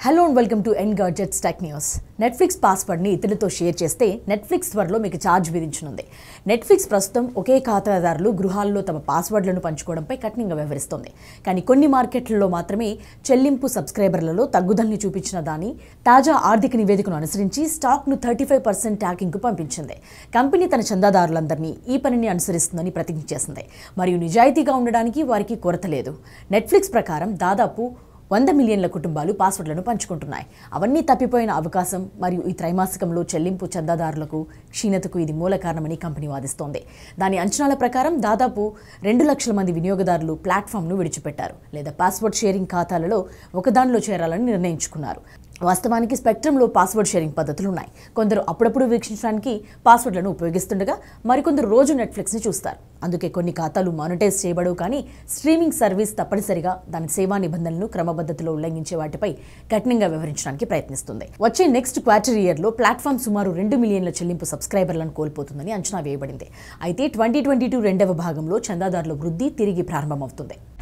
hello and welcome to N gadgets tech news Netflix పాస్వర్డ్ని ఇతరులతో share చేస్తే Netflix త్వరలో మీకు ఛార్జ్ విధించనుంది నెట్ఫ్లిక్స్ ప్రస్తుతం ఒకే ఖాతాదారులు గృహాల్లో తమ పాస్వర్డ్లను పంచుకోవడంపై కఠినంగా వ్యవహరిస్తోంది కానీ కొన్ని మార్కెట్లలో మాత్రమే చెల్లింపు సబ్స్క్రైబర్లలో తగ్గుదలని చూపించిన దాని తాజా ఆర్థిక నివేదికను అనుసరించి స్టాక్ను థర్టీ ఫైవ్ పర్సెంట్ ట్యాకింగ్కు పంపించింది కంపెనీ తన చందాదారులందరినీ ఈ పనిని అనుసరిస్తుందని ప్రతిజ్ఞ చేసింది మరియు నిజాయితీగా ఉండడానికి వారికి కొరత లేదు నెట్ఫ్లిక్స్ ప్రకారం దాదాపు వంద మిలియన్ల కుటుంబాలు పాస్వర్డ్లను పంచుకుంటున్నాయి అవన్నీ తప్పిపోయిన అవకాశం మరియు ఈ త్రైమాసికంలో చెల్లింపు చందాదారులకు క్షీణతకు ఇది మూల కారణమని కంపెనీ వాదిస్తోంది దాని అంచనాల ప్రకారం దాదాపు రెండు లక్షల మంది వినియోగదారులు ప్లాట్ఫామ్ను విడిచిపెట్టారు లేదా పాస్వర్డ్ షేరింగ్ ఖాతాలలో ఒకదానిలో చేరాలని నిర్ణయించుకున్నారు వాస్తవానికి స్పెక్ట్రంలో పాస్వర్డ్ షేరింగ్ పద్ధతులు ఉన్నాయి కొందరు అప్పుడప్పుడు వీక్షించడానికి పాస్వర్డ్లను ఉపయోగిస్తుండగా మరికొందరు రోజు నెట్ఫ్లిక్స్ని చూస్తారు అందుకే కొన్ని ఖాతాలు మానిటైజ్ చేయబడవు కానీ స్ట్రీమింగ్ సర్వీస్ తప్పనిసరిగా దాని సేవా నిబంధనలను క్రమపద్ధతిలో ఉల్లంఘించే వాటిపై కఠినంగా వివరించడానికి ప్రయత్నిస్తుంది వచ్చే నెక్స్ట్ క్వార్టర్ ఇయర్లో ప్లాట్ఫామ్ సుమారు రెండు మిలియన్ల చెల్లింపు సబ్స్క్రైబర్లను కోల్పోతుందని అంచనా వేయబడింది అయితే ట్వంటీ ట్వంటీ టూ రెండవ భాగంలో చందాదారుల వృద్ధి తిరిగి ప్రారంభమవుతుంది